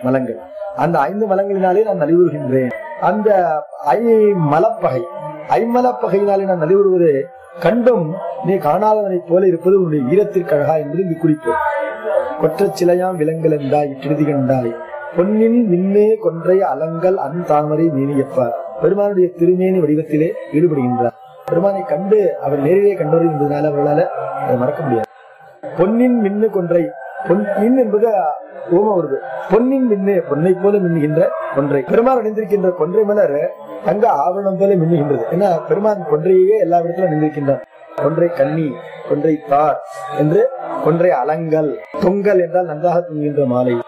மலங்கள் அந்த ஐந்து மலங்களினாலே நான் நலிவுறுகின்றேன் அந்த ஐ மலப்பகை ஐமலப்பகையினாலே நான் நலிவுறுவது கண்டும் நீ காணாதவனைப் போல இருப்பது உன்னுடைய வீரத்திற்கு அழகா என்பது இங்கு குறிப்பு கொற்றச் சிலையாம் விலங்கல் என்றாய் விட்டிருதி கண்டாய் பொன்னின் மின்னே கொன்றை அலங்கல் அன் தாமரை மேனியப்பார் பெருமானுடைய திருமேனி வடிவத்திலே ஈடுபடுகின்றார் பெருமானை கண்டு அவர் நேரிலே கண்டவர் என்பதனால அவர்களால அதை மறக்க முடியாது பொன்னின் மின்னு கொன்றை பொன் மின் என்பது ஓம வருது பொன்னின் மின்னே பொன்னை போல மின்னுகின்ற கொன்றை பெருமான் அணிந்திருக்கின்ற கொன்றை மலர் தங்க ஆவரணம் போல மின்னுகின்றது ஏன்னா பெருமான் கொன்றையே எல்லா இடத்திலும் அணிந்திருக்கின்றார் கொன்றை கண்ணி கொன்றை தார் என்று கொன்றை அலங்கல் தொங்கல் என்றால் நன்றாக தொங்குகின்ற மாலை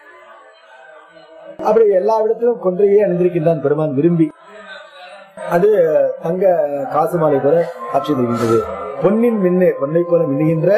அப்படி எல்லா இடத்திலும் கொன்றையே அணிந்திருக்கின்றான் பெருமான் விரும்பி அது தங்க காசு மாலை போல காட்சி தருகின்றது பொன்னின் மின்னு பொன்னை போல மின்னுகின்ற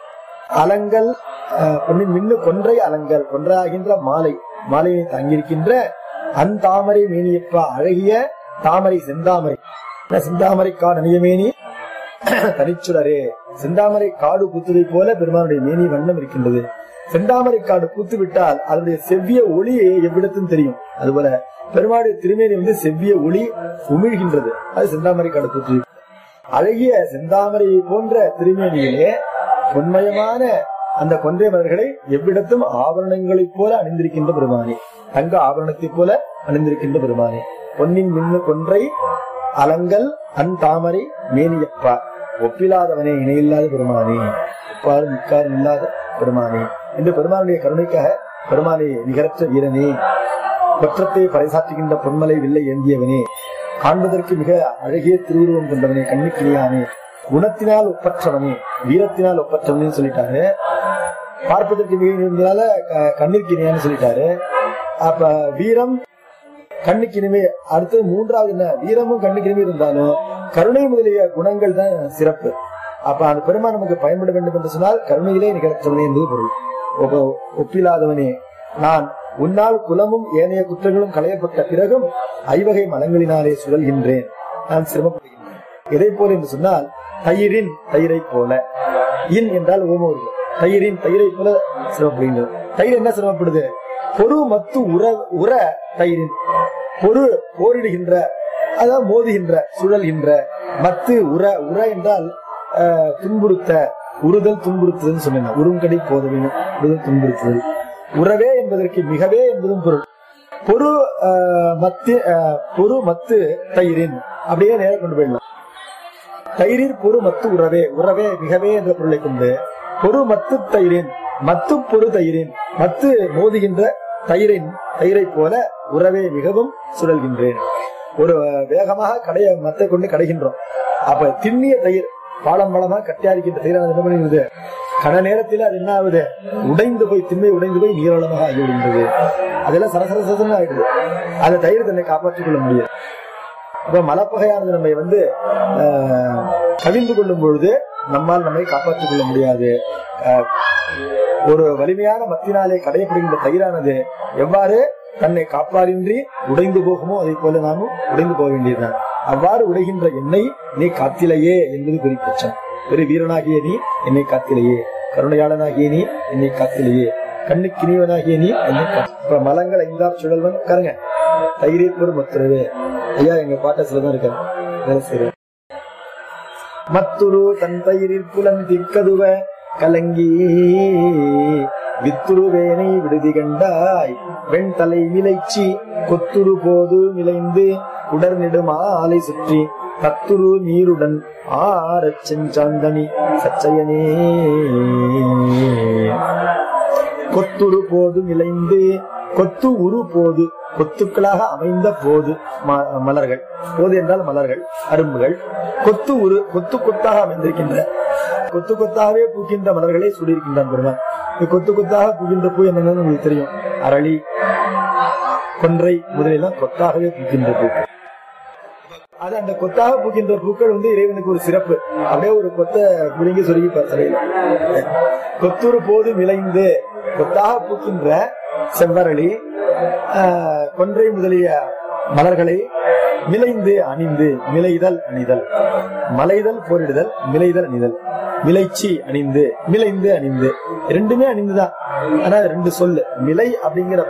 அலங்கல் அஹ், பொன்னின் மின்னு கொன்றை அலங்கல் கொன்றாகின்ற மாலை மாலையை தங்கியிருக்கின்ற அந்தாமரை மேனியப்பா அழகிய தாமரை செந்தாமரை என்ன செந்தாமரை காடு அணியமேனி தனிச்சுடரே செந்தாமரை காடு பூத்ததை போல பெருமானுடைய மேனி வண்ணம் இருக்கின்றது செந்தாமரை காடு பூத்து விட்டால் அதனுடைய செவ்விய ஒளி எவ்விடத்தும் தெரியும் அதுபோல பெருமாளுடைய திருமேனி வந்து செவ்விய ஒளி உமிழ்கின்றது அது செந்தாமரை காடு பூத்து அழகிய செந்தாமரை போன்ற திருமேனியிலே பொன்மயமான அந்த கொன்றை மலர்களை எவ்விடத்தும் ஆபரணங்களைப் போல அணிந்திருக்கின்ற பெருமானே தங்க ஆபரணத்தைப் போல அணிந்திருக்கின்ற பெருமானே பொன்னின் மின்னு கொன்றை அலங்கல் அன் தாமரை மேனியப்பா ஒப்பில்லாதவனே இணையில்லாத பெருமானே ஒப்பாறு மிக்காரும் இல்லாத பெருமானே இந்த பெருமானுடைய கருணைக்காக பெருமானே நிகரற்ற வீரனே குற்றத்தை பறைசாற்றுகின்ற பொன்மலை வில்லை ஏந்தியவனே காண்பதற்கு மிக அழகிய திருவுருவம் கொண்டவனே கண்ணுக்கிளியானே குணத்தினால் ஒப்பற்றவனே வீரத்தினால் ஒப்பற்றவனே சொல்லிட்டாரு பார்ப்பதற்கு மிக இருந்ததால க- கண்ணிற்கு இணையான்னு சொல்லிட்டாரு அப்ப வீரம் கண்ணுக்கு இனிமே அடுத்து மூன்றாவது என்ன வீரமும் கண்ணுக்கு இனிமே இருந்தாலும் கருணை முதலிய குணங்கள் தான் சிறப்பு அப்ப அந்த பெருமான் நமக்கு பயன்பட வேண்டும் என்று சொன்னால் கருணையிலே நிகழ்த்தவனே என்பது பொருள் ஒப்ப- ஒப்பில்லாதவனே நான் உன்னால் குலமும் ஏனைய குற்றங்களும் களையப்பட்ட பிறகும் ஐவகை மலங்களினாலே சுழல்கின்றேன் நான் சிரமப்படுகின்றேன் எதை போல என்று சொன்னால் தயிரின் தயிரை போல இன் என்றால் ஓம உருவம் தயிரின் தயிரை போல சிரமப்படுகின்றது தயிர் என்ன சிரமப்படுது பொறு மத்து உர உர தயிரின் பொறு போரிடுகின்ற அதாவது மோதுகின்ற சுழல்கின்ற மத்து உர உர என்றால் ஆஹ், துன்புறுத்த உறுதல் துன்புறுத்துதல் சொன்னேன் உருங்கடி போத வேணும் உறுதல் துன்புறுத்துதல் உறவே என்பதற்கு மிகவே என்பதும் பொருள் பொறு ஆஹ், மத்து ஆஹ், பொறு மத்து தயிரின் அப்படியே நேர கொண்டு போயிடலாம் தயிரில் பொறு மத்து உறவே உறவே மிகவே என்ற பொருளை கொண்டு பொறு மத்து தயிரின் மத்து பொறு தயிரின் மத்து மோதுகின்ற தயிரின் தயிரை போல உறவே மிகவும் சுழல்கின்றேன் ஒரு அஹ், வேகமாக கடைய மத்தை கொண்டு கடைகின்றோம் அப்ப திண்ணிய தயிர் பாலம் பாலமாக கட்டியாரிக்கின்ற தயிரானது என்ன பண்ணுகிறது கன நேரத்தில் அது என்ன ஆகுது உடைந்து போய் திண்மை உடைந்து போய் நீரளமாக ஆகிவிடுகிறது அதெல்லாம் சரசர சரசரன்னு ஆயிடுது அந்த தயிர் தன்னை காப்பாற்றிக் கொள்ள முடியாது அப்ப மலப்பகையானது நம்மை வந்து ஆஹ், கவிழ்ந்து கொள்ளும் பொழுது நம்மால் நம்மை காப்பாற்றிக் கொள்ள முடியாது ஆஹ், ஒரு வலிமையான மத்தினாலே கடையப்படுகின்ற தயிரானது எவ்வாறு தன்னை காப்பாரின்றி உடைந்து போகுமோ அதை போல நாமும் உடைந்து போக வேண்டியதுதான் அவ்வாறு உடைகின்ற என்னை நீ காத்திலையே என்பது குறிப்பிச்சம் பெரு வீரனாகிய நீ என்னை காத்திலையே கருணையாளனாகிய நீ என்னை காத்திலையே கண்ணுக்கினிவனாகிய நீ என்னை கா- இப்ப மலங்கள் ஐந்தார் சுழல்வன் உட்காருங்க தயிரீர் ஒரு மத்துறவே ஐயா எங்க பாட்ட சிலதான் இருக்காரு வேலை செய்றேன். மத்துரு தன் தயிரில் புலன் திக்கதுவ கலங்கி வித்துரு வேனை விடுதி கண்டாய் வெண்தலை மிளைச்சி கொத்துரு போது மிளைந்து உடர் நெடும் ஆலை சுற்றி தத்துரு நீருடன் ஆரச் செஞ்சாந்தனி சச்சயனே கொத்துரு போது நிலைந்து கொத்து உரு போது கொத்துக்களாக அமைந்த போது ம- மலர்கள் போது என்றால் மலர்கள் அரும்புகள் கொத்து உரு கொத்து கொத்தாக அமைந்திருக்கின்ற கொத்து கொத்தாகவே பூக்கின்ற மலர்களை சூடியிருக்கின்றான் பெருமான் இந்த கொத்து கொத்தாக பூக்கின்ற பூ என்னன்னு உங்களுக்கு தெரியும் அரளி கொன்றை முதலெல்லாம் கொத்தாகவே பூக்கின்ற பூக்கள் அது அந்த கொத்தாக பூக்கின்ற பூக்கள் வந்து இறைவனுக்கு ஒரு சிறப்பு அப்படியே ஒரு கொத்த புடுங்கி சொருகி தலையில கொத்துரு போது விளைந்து கொத்தாக பூக்கின்ற செவ்வரளி ஆஹ், கொன்றை முதலிய மலர்களை மிளைந்து அணிந்து மிளைதல் அணிதல் மலைதல் போரிடுதல் மிளைதல் அணிதல் மிளைச்சி அணிந்து மிளைந்து அணிந்து ரெண்டுமே அணிந்துதான் ஆனா ரெண்டு சொல்லு மிலை அப்படிங்கிற